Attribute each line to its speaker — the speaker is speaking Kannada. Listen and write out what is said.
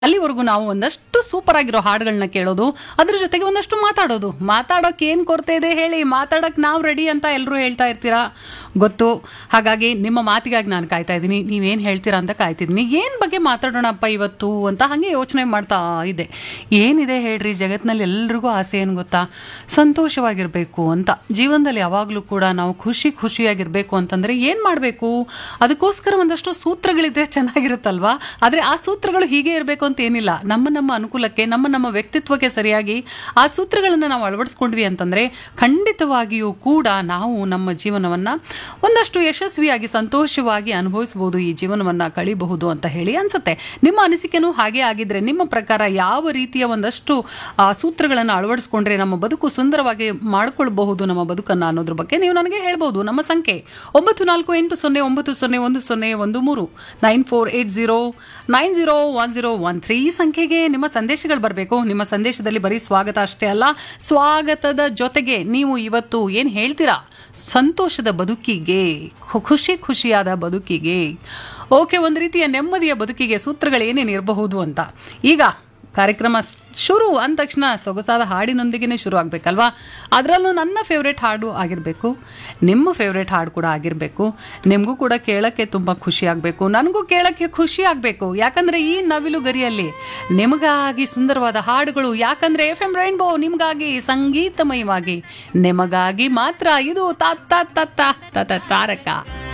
Speaker 1: ಅಲ್ಲಿವರೆಗೂ ನಾವು ಒಂದಷ್ಟು ಸೂಪರ್ ಆಗಿರೋ ಹಾಡುಗಳನ್ನ ಕೇಳೋದು ಅದ್ರ ಜೊತೆಗೆ ಒಂದಷ್ಟು ಮಾತಾಡೋದು ಮಾತಾಡೋಕೆ ಏನು ಕೊರತೆ ಇದೆ ಹೇಳಿ ಮಾತಾಡೋಕೆ ನಾವು ರೆಡಿ ಅಂತ ಎಲ್ಲರೂ ಹೇಳ್ತಾ ಇರ್ತೀರಾ ಗೊತ್ತು ಹಾಗಾಗಿ ನಿಮ್ಮ ಮಾತಿಗಾಗಿ ನಾನು ಕಾಯ್ತಾ ಇದ್ದೀನಿ ನೀವೇನು ಹೇಳ್ತೀರಾ ಅಂತ ಕಾಯ್ತಿದ್ದೀನಿ ಏನು ಬಗ್ಗೆ ಮಾತಾಡೋಣಪ್ಪ ಇವತ್ತು ಅಂತ ಹಾಗೆ ಯೋಚನೆ ಮಾಡ್ತಾ ಇದೆ ಏನಿದೆ ಹೇಳ್ರಿ ಜಗತ್ತಿನಲ್ಲಿ ಎಲ್ರಿಗೂ ಆಸೆ ಏನು ಗೊತ್ತಾ ಸಂತೋಷವಾಗಿರಬೇಕು ಅಂತ ಜೀವನದಲ್ಲಿ ಯಾವಾಗಲೂ ಕೂಡ ನಾವು ಖುಷಿ ಖುಷಿಯಾಗಿರಬೇಕು ಅಂತಂದರೆ ಏನು ಮಾಡಬೇಕು ಅದಕ್ಕೋಸ್ಕರ ಒಂದಷ್ಟು ಸೂತ್ರಗಳಿದ್ರೆ ಚೆನ್ನಾಗಿರುತ್ತಲ್ವಾ ಆದರೆ ಆ ಸೂತ್ರಗಳು ಹೀಗೆ ಇರಬೇಕು ಅಂತ ಏನಿಲ್ಲ ನಮ್ಮ ನಮ್ಮ ಅನುಕೂಲಕ್ಕೆ ನಮ್ಮ ನಮ್ಮ ವ್ಯಕ್ತಿತ್ವಕ್ಕೆ ಸರಿಯಾಗಿ ಆ ಸೂತ್ರಗಳನ್ನು ನಾವು ಅಳವಡಿಸ್ಕೊಂಡ್ವಿ ಅಂತಂದರೆ ಖಂಡಿತವಾಗಿಯೂ ಕೂಡ ನಾವು ನಮ್ಮ ಜೀವನವನ್ನು ಒಂದಷ್ಟು ಯಶಸ್ವಿಯಾಗಿ ಸಂತೋಷವಾಗಿ ಅನುಭವಿಸಬಹುದು ಈ ಜೀವನವನ್ನು ಕಳಿಬಹುದು ಅಂತ ಹೇಳಿ ಅನ್ಸುತ್ತೆ ನಿಮ್ಮ ಅನಿಸಿಕೆನೂ ಹಾಗೆ ಆಗಿದ್ರೆ ನಿಮ್ಮ ಪ್ರಕಾರ ಯಾವ ರೀತಿಯ ಒಂದಷ್ಟು ಆ ಸೂತ್ರಗಳನ್ನು ಅಳವಡಿಸ್ಕೊಂಡ್ರೆ ನಮ್ಮ ಬದುಕು ಸುಂದರವಾಗಿ ಮಾಡ್ಕೊಳ್ಬಹುದು ನಮ್ಮ ಬದುಕನ್ನು ಅನ್ನೋದ್ರ ಬಗ್ಗೆ ನೀವು ನನಗೆ ಹೇಳ್ಬೋದು ನಮ್ಮ ಸಂಖ್ಯೆ ಒಂಬತ್ತು ನಾಲ್ಕು ಎಂಟು ಸೊನ್ನೆ ಒಂಬತ್ತು ಸೊನ್ನೆ ಒಂದು ಸೊನ್ನೆ ಒಂದು ಮೂರು nine four eight zero nine zero one zero one three ಈ ಸಂಖ್ಯೆಗೆ ನಿಮ್ಮ ಸಂದೇಶಗಳು ಬರಬೇಕು ನಿಮ್ಮ ಸಂದೇಶದಲ್ಲಿ ಬರೀ ಸ್ವಾಗತ ಅಷ್ಟೇ ಅಲ್ಲ ಸ್ವಾಗತದ ಜೊತೆಗೆ ನೀವು ಇವತ್ತು ಏನು ಹೇಳ್ತೀರಾ ಸಂತೋಷದ ಬದುಕಿಗೆ ಖು- ಖುಷಿ ಖುಷಿಯಾದ ಬದುಕಿಗೆ ಓಕೆ ಒಂದು ರೀತಿಯ ನೆಮ್ಮದಿಯ ಬದುಕಿಗೆ ಸೂತ್ರಗಳು ಏನೇನು ಇರಬಹುದು ಅಂತ ಈಗ ಕಾರ್ಯಕ್ರಮ ಸ್- ಶುರು ಅಂದ ತಕ್ಷಣ ಸೊಗಸಾದ ಹಾಡಿನೊಂದಿಗೆ ಶುರು ಆಗಬೇಕಲ್ವಾ ಅದರಲ್ಲೂ ನನ್ನ ಫೇವ್ರೆಟ್ ಹಾಡು ಆಗಿರಬೇಕು ನಿಮ್ಮ ಫೇವ್ರೆಟ್ ಹಾಡು ಕೂಡ ಆಗಿರಬೇಕು ನಿಮಗೂ ಕೂಡ ಕೇಳೋಕ್ಕೆ ತುಂಬ ಖುಷಿ ಆಗಬೇಕು ನನಗೂ ಕೇಳೋಕ್ಕೆ ಖುಷಿ ಆಗಬೇಕು ಯಾಕಂದರೆ ಈ ನವಿಲು ಗರಿಯಲ್ಲಿ ನಿಮಗಾಗಿ ಸುಂದರವಾದ ಹಾಡುಗಳು ಯಾಕಂದರೆ ಎಫ್ ಎಂ ರೈನ್ಬೋ ನಿಮಗಾಗಿ ಸಂಗೀತಮಯವಾಗಿ ನಿಮಗಾಗಿ ಮಾತ್ರ ಇದು ತತ್ತ ತತ್ತ ತತ ತಾರಕ